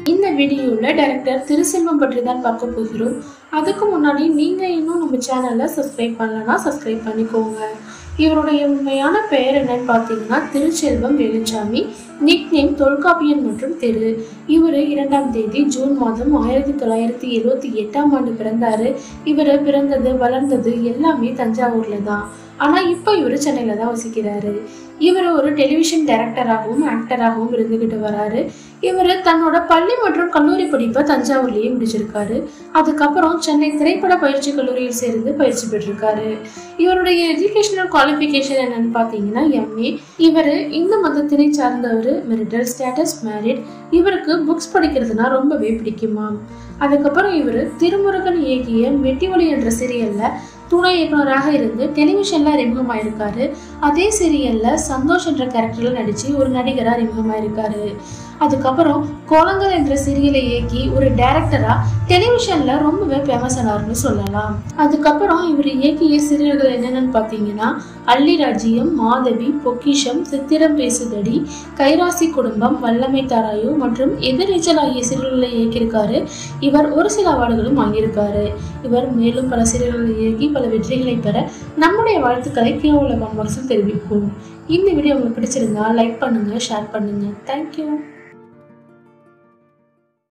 இந்த வீடியோவில் டைரக்டர் திருசெல்வம் பற்றி தான் பார்க்க போகிறோம் அதுக்கு முன்னாடி நீங்கள் இன்னும் நம்ம சேனலை சப்ஸ்கிரைப் பண்ணலன்னா சப்ஸ்கிரைப் பண்ணிக்கோங்க இவருடைய உண்மையான பெயர் என்னன்னு பார்த்தீங்கன்னா திருச்செல்வம் வேலுச்சாமி நிக் நேம் தொல்காப்பியன் மற்றும் திரு இவர் இரண்டாம் தேதி ஜூன் மாதம் ஆயிரத்தி தொள்ளாயிரத்தி எழுவத்தி எட்டாம் ஆண்டு பிறந்தாரு இவர் பிறந்தது வளர்ந்தது எல்லாமே தஞ்சாவூர்ல தான் ஆனா இப்போ இவர் சென்னையில தான் வசிக்கிறாரு இவர் ஒரு டெலிவிஷன் டைரக்டராகவும் ஆக்டராகவும் இருந்துகிட்டு வராரு இவர் தன்னோட பள்ளி மற்றும் கல்லூரி படிப்பை தஞ்சாவூர்லயே முடிச்சிருக்காரு அதுக்கப்புறம் சென்னை திரைப்பட பயிற்சி கல்லூரியில் சேர்ந்து பயிற்சி பெற்றிருக்காரு இவருடைய எஜுகேஷனல் குவாலிஃபிகேஷன் என்னன்னு பார்த்தீங்கன்னா எம்ஏ இவர் இந்து மதத்தினை சார்ந்தவர் மெரிட்டல் ஸ்டேட்டஸ் மேரிட் இவருக்கு புக்ஸ் படிக்கிறதுனா ரொம்பவே பிடிக்குமா அதுக்கப்புறம் இவர் திருமுருகன் இயக்கிய மெட்டிவொலி என்ற சீரியல்ல துணை இயக்குனராக இருந்து டெலிவிஷன்ல அறிமுகமாயிருக்காரு அதே சீரியல்ல சந்தோஷ் என்ற கேரக்டர்ல நடிச்சு ஒரு நடிகரா அறிமுகமாயிருக்காரு அதுக்கப்புறம் கோலங்கள் என்ற சீரியலை இயக்கி ஒரு டைரக்டரா டெலிவிஷன்ல ரொம்பவே ஃபேமஸ் ஆனார்னு சொல்லலாம் அதுக்கப்புறம் இவர் இயக்கிய சீரியல்கள் என்னென்னு பார்த்தீங்கன்னா அள்ளி ராஜ்யம் மாதவி பொக்கிஷம் சித்திரம் பேசுதடி கைராசி குடும்பம் வல்லமை தாராயு மற்றும் எதிர்நீச்சல் ஆகிய சீரியல்களை இயக்கியிருக்காரு இவர் ஒரு சில அவார்டுகளும் வாங்கியிருக்காரு இவர் மேலும் பல சீரியல்களை இயக்கி பல வெற்றிகளை பெற நம்முடைய வாழ்த்துக்களை கீழே உள்ள கமெண்ட் பாக்ஸில் தெரிவிப்போம் இந்த வீடியோ உங்களுக்கு பிடிச்சிருந்தா லைக் பண்ணுங்க ஷேர் பண்ணுங்க தேங்க்யூ